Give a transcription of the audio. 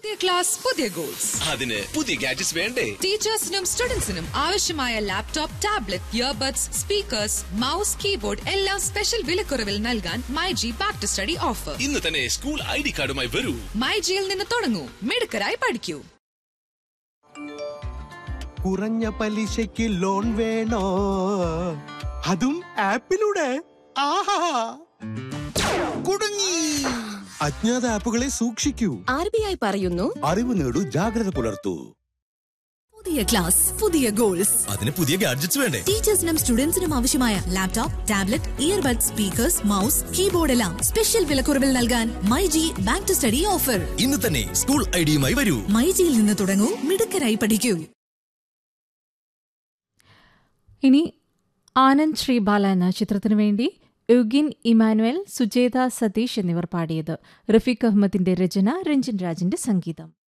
പുതിയ ക്ലാസ് പുതിയ ഗോൾസ് അതിന് പുതിയ ഗാഡ്ജറ്റ്സ് വേണ്ടേ ടീച്ചേഴ്സിനും സ്റ്റുഡൻസിനും ആവശ്യമായ laptop tablet earbuds speakers mouse keyboard എല്ലാം സ്പെഷ്യൽ വിലക്കുറവിൽ നൽകാൻ myG back to study offer ഇന്ന് തന്നെ സ്കൂൾ ഐ ഡി കാർഡുമായി വരൂ മൈജിയിൽ നിന്ന് തുടങ്ങൂ മിടുക്കരായി പഠിക്കൂ കുറഞ്ഞ പലിശയ്ക്ക് ലോൺ വേണോ അതും ആപ്പിലൂടെ ആഹാ കുടുങ്ങി അജ്ഞാത ആപ്പുകളെ സൂക്ഷിക്കൂ ആർ ബി ഐ പറയുന്നു അറിവ് നേടൂ ജാഗ്രത പുലർത്തൂ പുതിയ ക്ലാസ് പുതിയ ഗോൾസ് അതിന് പുതിയ ഗാഡ്ജറ്റ്സ് വേണ്ടേ ടീച്ചേഴ്സിനും സ്റ്റുഡൻസിനും ആവശ്യമായ laptop tablet earbud speakers mouse keyboard എല്ലാം സ്പെഷ്യൽ വിലക്കുറവിൽ നൽകാൻ myG back to study offer ഇന്ന് തന്നെ സ്കൂൾ ഐഡിയുമായി വരൂ മൈജിയിൽ നിന്ന് തുടങ്ങൂ മിടുക്കരായി പഠിക്കൂ ഇനി ആനന്ദ് ശ്രീബാല എന്ന ചിത്രത്തിനു വേണ്ടി യുഗിൻ ഇമാനുവൽ സുജേത സതീഷ് എന്നിവർ പാടിയത് റഫീഖ് അഹമ്മദിന്റെ രചന രഞ്ജിൻ രാജിന്റെ സംഗീതം